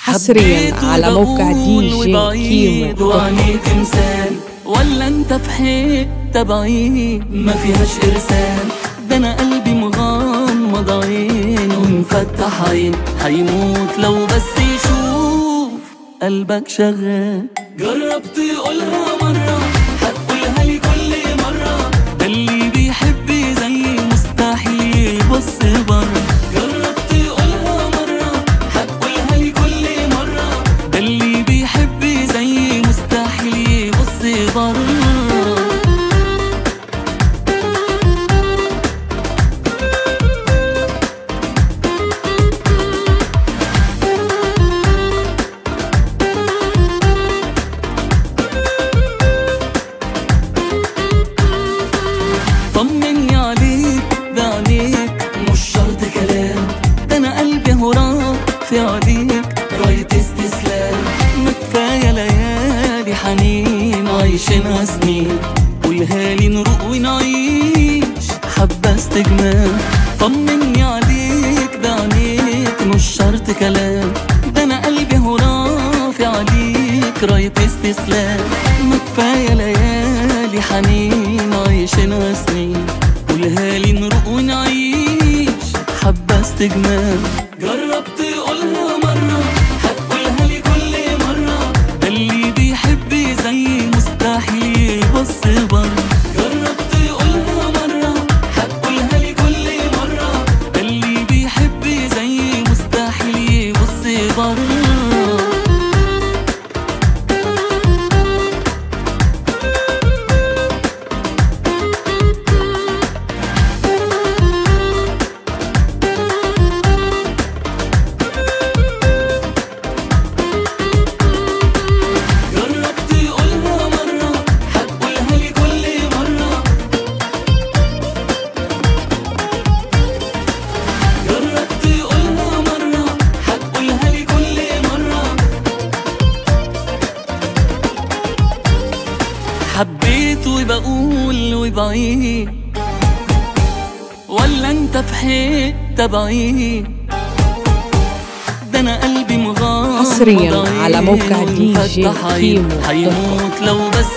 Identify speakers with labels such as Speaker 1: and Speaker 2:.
Speaker 1: حصريا على موقع دي جي كيمو
Speaker 2: وعينيك تمثال ولا انت في حته بعيد ما فيهاش ارسال ده انا قلبي مغمض عين ومفتح عين هيموت لو بس يشوف قلبك شغال جربت تقولها مرة هتقولها لي كل مرة ده اللي بيحب زي مستحيل يبص بره جربت تقولها مرة هتقولها لي كل مرة ده اللي بيحب زي مستحيل يبص بره طمني عليك بعينيك مش شرط كلام ده انا قلبي هراء في عليك راية استسلام ما كفاية ليالي حنين عايشينها سنين قولها لي نروق ونعيش حبة استجمام طمني عليك بعينيك مش شرط كلام ده انا قلبي هراء في عليك راية استسلام ما كفاية ليالي حنين عايشينها سنين قولها لي نروق ونعيش حبة استجمام جربت قولها مرة هتقولها لي كل مرة ده اللي بيحب زي مستحيل يبص بره جربت قولها مرة هتقولها لي كل مرة ده اللي بيحب زي مستحيل يبص بره جربت تقولها مرة هتقولها لي كل مرة جربت تقولها مرة هتقولها لي كل مرة حبيت وبقول وبعيد ولا انت في حتة بعيد ده انا قلبي مغمض
Speaker 1: حصرياً على موقع
Speaker 2: عين
Speaker 1: دي جي
Speaker 2: ومفتح عين.
Speaker 1: كيمو دوت كوم.
Speaker 2: هيموت لو بس